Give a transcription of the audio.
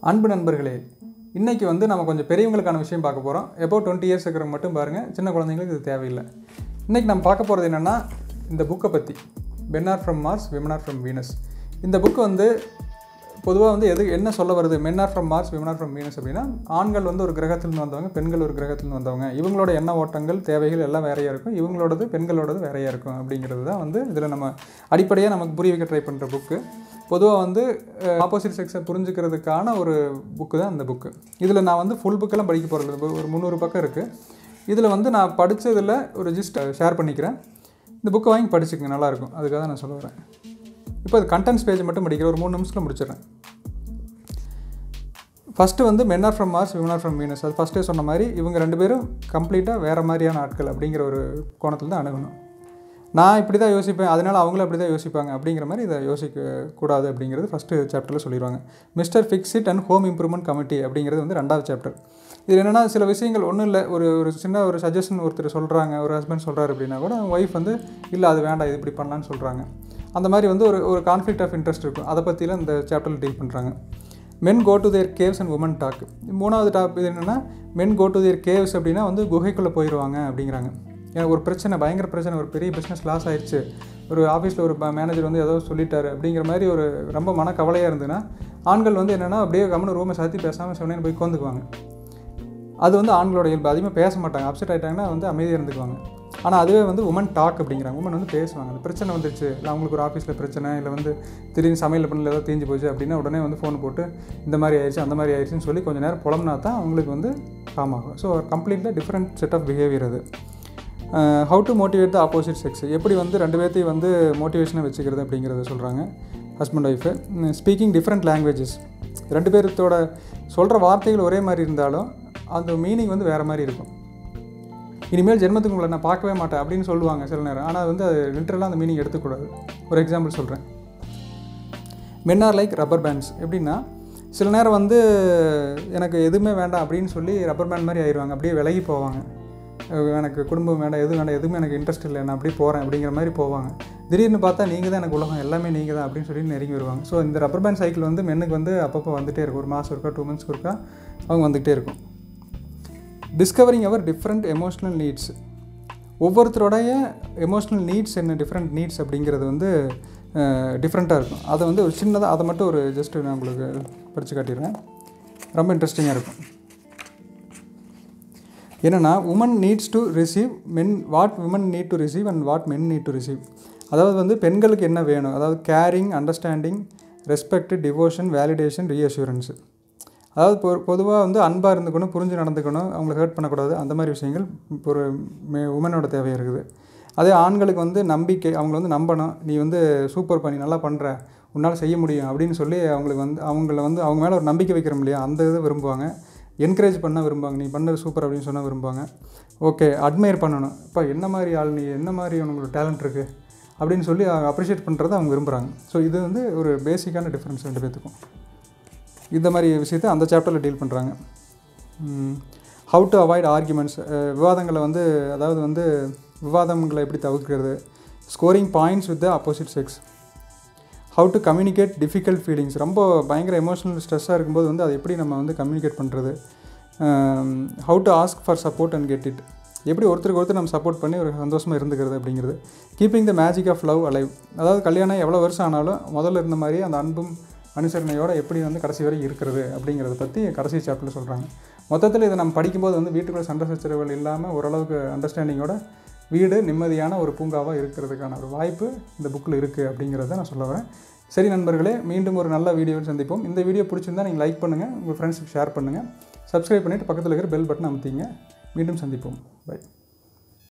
அன்பு நண்பர்களே இன்றைக்கி வந்து நம்ம கொஞ்சம் பெரியவங்களுக்கான விஷயம் பார்க்க போகிறோம் எப்போ டுவெண்ட்டி இயர்ஸ் இருக்கிறவங்க மட்டும் பாருங்கள் சின்ன குழந்தைங்களுக்கு இது தேவையில்லை இன்றைக்கி நம்ம பார்க்க போகிறது என்னென்னா இந்த புக்கை பற்றி men are from Mars women are from Venus இந்த புக்கு வந்து பொதுவாக வந்து எது என்ன சொல்ல வருது men are from Mars women are from Venus அப்படின்னா ஆண்கள் வந்து ஒரு கிரகத்திலிருந்து வந்தவங்க பெண்கள் ஒரு கிரகத்திலிருந்து வந்தவங்க இவங்களோட எண்ண ஓட்டங்கள் தேவைகள் எல்லாம் வேறையாக இருக்கும் இவங்களோடது பெண்களோடது வேறையாக இருக்கும் அப்படிங்கிறது தான் வந்து இதில் நம்ம அடிப்படையாக நமக்கு புரிய வைக்க ட்ரை பண்ணுற புக்கு பொதுவாக வந்து ஆப்போசிட் செக்ஸை புரிஞ்சுக்கிறதுக்கான ஒரு புக்கு தான் இந்த புக்கு இதில் நான் வந்து ஃபுல் புக்கெல்லாம் படிக்க போகிறது ஒரு முந்நூறு பக்கம் இருக்குது இதில் வந்து நான் படித்ததில் ஒரு ஜிஸ்ட் ஷேர் பண்ணிக்கிறேன் இந்த புக்கை வாங்கி படிச்சுக்கங்க நல்லாயிருக்கும் அதுக்காக தான் நான் சொல்ல வரேன் இப்போ அது கண்டென்ட்ஸ் பேஜ் மட்டும் படிக்கிறேன் ஒரு மூணு நிமிஷத்தில் முடிச்சிடுறேன் ஃபஸ்ட்டு வந்து men are from Mars women are from Venus அது ஃபஸ்ட்டே சொன்ன மாதிரி இவங்க ரெண்டு பேரும் கம்ப்ளீட்டாக வேறு மாதிரியான ஆட்கள் அப்படிங்கிற ஒரு கோணத்தில் தான் அணுகணும் நான் இப்படி தான் யோசிப்பேன் அதனால் அவங்களும் அப்படி தான் யோசிப்பாங்க அப்படிங்கிற மாதிரி இதை யோசிக்க கூடாது அப்படிங்கிறது ஃபஸ்ட்டு சாப்டரில் சொல்லிடுவாங்க mister fix it and home improvement committee அப்படிங்கிறது வந்து ரெண்டாவது சாப்டர் இது என்னென்னா சில விஷயங்கள் ஒன்றும் இல்லை ஒரு ஒரு சின்ன ஒரு சஜஷன் ஒருத்தர் சொல்கிறாங்க ஒரு ஹஸ்பண்ட் சொல்கிறாரு அப்படின்னா கூட அவங்க ஒய்ஃப் வந்து இல்லை அது வேண்டாம் இது இப்படி பண்ணலான்னு சொல்கிறாங்க அந்த மாதிரி வந்து ஒரு ஒரு கான்ஃப்ளிக் ஆஃப் இன்ட்ரெஸ்ட் இருக்கும் அதை பற்றிலாம் இந்த சாப்டரில் டீல் பண்ணுறாங்க men go to their caves and women talk மூணாவது டாப் இது என்னென்னா மென் கோ டு தேர் கேவ்ஸ் அப்படின்னா வந்து குகைக்குள்ளே போயிடுவாங்க அப்படிங்கிறாங்க எனக்கு ஒரு பிரச்சனை பயங்கர பிரச்சனை ஒரு பெரிய பிஸ்னஸ் லாஸ் ஆயிடுச்சு ஒரு ஆஃபீஸில் ஒரு மேனேஜர் வந்து ஏதோ சொல்லிட்டாரு அப்படிங்கிற மாதிரி ஒரு ரொம்ப மன கவலையாக இருந்ததுன்னா ஆண்கள் வந்து என்னென்னா அப்படியே கம்மனு ரூமை சாத்தி பேசாமல் சொன்னேன்னு போய் உட்காந்துக்குவாங்க அது வந்து ஆண்களோட இயல்பு அதிகமாக பேச மாட்டாங்க அப்செட் ஆகிட்டாங்கன்னா வந்து அமைதியாக இருந்துக்குவாங்க ஆனால் அதுவே வந்து உமன் டாக் அப்படிங்கிறாங்க உமன் வந்து பேசுவாங்க அந்த பிரச்சனை வந்துருச்சு இல்லை அவங்களுக்கு ஒரு ஆஃபீஸில் பிரச்சனை இல்லை வந்து திடீர்னு சமையல் பண்ணல ஏதோ தீஞ்சு போச்சு அப்படின்னா உடனே வந்து ஃபோன் போட்டு இந்த மாதிரி ஆயிடுச்சு அந்த மாதிரி ஆயிடுச்சுன்னு சொல்லி கொஞ்சம் நேரம் புலம்னா தான் அவங்களுக்கு வந்து காம் ஆகும் ஸோ கம்ப்ளீட்டாக டிஃப்ரெண்ட் செட் ஆஃப் பிஹேவியர் அது how to motivate the opposite sex எப்படி வந்து ரெண்டு பேர்த்தையும் வந்து மோட்டிவேஷனை வச்சுக்கிறது அப்படிங்கிறத சொல்கிறாங்க husband wife speaking different languages ரெண்டு பேர்த்தோட சொல்கிற வார்த்தைகள் ஒரே மாதிரி இருந்தாலும் அந்த மீனிங் வந்து வேறு மாதிரி இருக்கும் இனிமேல் ஜென்மத்துக்கு உங்களை நான் பார்க்கவே மாட்டேன் அப்படின்னு சொல்லுவாங்க சில நேரம் ஆனால் வந்து அது லிட்டரலாக அந்த மீனிங் எடுத்துக்கூடாது ஒரு எக்ஸாம்பிள் சொல்கிறேன் men are like rubber bands எப்படின்னா சில நேரம் வந்து எனக்கு எதுவுமே வேண்டாம் அப்படின்னு சொல்லி ரப்பர் பேண்ட் மாதிரி ஆயிடுவாங்க அப்படியே விலகி போவாங்க எனக்கு குடும்பம் வேண்டாம் எதுவும் வேண்டாம் எதுவுமே எனக்கு இன்ட்ரெஸ்ட் இல்லை நான் அப்படியே போகிறேன் அப்படிங்கிற மாதிரி போவாங்க திடீர்னு பார்த்தா நீங்கள் தான் எனக்கு உலகம் எல்லாமே நீங்கள் தான் அப்படின்னு சொல்லி நெருங்கி வருவாங்க ஸோ இந்த ரப்பர் பேண்ட் சைக்கிள் வந்து மென்னுக்கு வந்து அப்பப்போ வந்துகிட்டே இருக்கும் ஒரு மாதம் இருக்கா டூ மந்த்ஸ்க்கு இருக்கா அவங்க வந்துகிட்டே இருக்கும் discovering our different emotional needs ஒவ்வொருத்தருடைய எமோஷ்னல் நீட்ஸ் என்ன டிஃப்ரெண்ட் நீட்ஸ் அப்படிங்கிறது வந்து டிஃப்ரெண்ட்டாக இருக்கும் அதை வந்து ஒரு சின்னதாக அதை மட்டும் ஒரு ஜஸ்ட்டு நான் உங்களுக்கு படித்து காட்டிடுறேன் ரொம்ப இன்ட்ரெஸ்டிங்காக இருக்கும் என்னென்னா women needs to receive men what women need to receive and what men need to receive அதாவது வந்து பெண்களுக்கு என்ன வேணும் அதாவது caring understanding respect devotion validation reassurance அதாவது பொ பொதுவாக வந்து அன்பாக இருந்துக்கணும் புரிஞ்சு நடந்துக்கணும் அவங்கள ஹர்ட் பண்ணக்கூடாது அந்த மாதிரி விஷயங்கள் ஒரு மே உமனோட தேவை இருக்குது அதே ஆண்களுக்கு வந்து நம்பிக்கை அவங்கள வந்து நம்பணும் நீ வந்து சூப்பர் பண்ணி நல்லா பண்ணுற உன்னால் செய்ய முடியும் அப்படின்னு சொல்லி அவங்களுக்கு வந்து அவங்கள வந்து அவங்க மேலே ஒரு நம்பிக்கை வைக்கிறோம் இல்லையா அந்த இதை விரும்புவாங்க என்கரேஜ் பண்ண விரும்புவாங்க நீ பண்ணது சூப்பர் அப்படின்னு சொன்னால் விரும்புவாங்க ஓகே அட்மையர் பண்ணணும் இப்போ என்ன மாதிரி ஆள் நீ என்ன மாதிரி உங்களுக்கு டேலண்ட் இருக்குது அப்படின்னு சொல்லி அப்ரிஷியேட் பண்ணுறதை அவங்க விரும்புகிறாங்க ஸோ இது வந்து ஒரு பேசிக்கான டிஃப்ரென்ஸ் ரெண்டு பேர்த்துக்கும் இந்த மாதிரி விஷயத்தை அந்த சாப்டரில் டீல் பண்ணுறாங்க ஹவு டு அவாய்ட் ஆர்குமெண்ட்ஸ் விவாதங்களை வந்து அதாவது வந்து விவாதங்களை எப்படி தவிர்க்கிறது scoring points with the opposite sex how to communicate difficult feelings ரொம்ப பயங்கர எமோஷனல் ஸ்ட்ரெஸ்ஸாக இருக்கும்போது வந்து அதை எப்படி நம்ம வந்து கம்யூனிகேட் பண்ணுறது how to ask for support and get it எப்படி ஒருத்தருக்கு ஒருத்தர் நம்ம சப்போர்ட் பண்ணி ஒரு சந்தோஷமாக இருந்துக்கிறது அப்படிங்கிறது keeping the magic of love alive அதாவது கல்யாணம் எவ்வளோ வருஷம் ஆனாலும் முதல்ல இருந்த மாதிரி அந்த அன்பும் அனுசரணையோட எப்படி வந்து கடைசி வரை இருக்கிறது அப்படிங்கிறத பற்றி கடைசி சாப்டரில் சொல்கிறாங்க மொத்தத்தில் இதை நம்ம படிக்கும்போது வந்து வீட்டுக்குள்ளே சண்டை சச்சரவுகள் இல்லாமல் ஓரளவுக்கு அண்டர்ஸ்டாண்டிங்கோட வீடு நிம்மதியான ஒரு பூங்காவாக இருக்கிறதுக்கான ஒரு வாய்ப்பு இந்த புக்கில் இருக்குது அப்படிங்கிறத நான் சொல்ல வரேன் சரி நண்பர்களே மீண்டும் ஒரு நல்ல வீடியோவில் சந்திப்போம் இந்த வீடியோ பிடிச்சிருந்தால் நீங்கள் லைக் பண்ணுங்கள் உங்கள் ஃப்ரெண்ட்ஸுக்கு ஷேர் பண்ணுங்கள் சப்ஸ்கிரைப் பண்ணிவிட்டு பக்கத்தில் இருக்கிற பெல் பட்டன் அமுத்திங்க மீண்டும் சந்திப்போம் பை